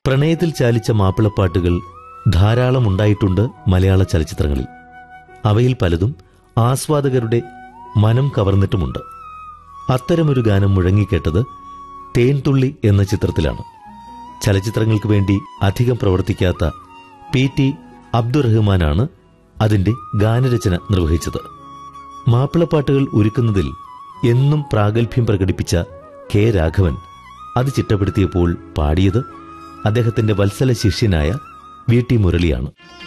പ്രണയത്തിൽ ചാലിച്ച മാപ്പിളപ്പാട്ടുകൾ ധാരാളം ഉണ്ടായിട്ടുണ്ട് മലയാള ചലച്ചിത്രങ്ങളിൽ അവയിൽ പലതും ആസ്വാദകരുടെ മനം കവർന്നിട്ടുമുണ്ട് അത്തരമൊരു ഗാനം മുഴങ്ങിക്കേട്ടത് തേൻതുള്ളി എന്ന ചിത്രത്തിലാണ് ചലച്ചിത്രങ്ങൾക്ക് വേണ്ടി അധികം പ്രവർത്തിക്കാത്ത പി ടി അബ്ദുറഹ്മാനാണ് അതിന്റെ ഗാനരചന നിർവഹിച്ചത് മാപ്പിളപ്പാട്ടുകൾ ഒരുക്കുന്നതിൽ എന്നും പ്രാഗൽഭ്യം പ്രകടിപ്പിച്ച കെ രാഘവൻ അത് ചിട്ടപ്പെടുത്തിയപ്പോൾ പാടിയത് അദ്ദേഹത്തിന്റെ വത്സല ശിഷ്യനായ വി ടി മുരളിയാണ്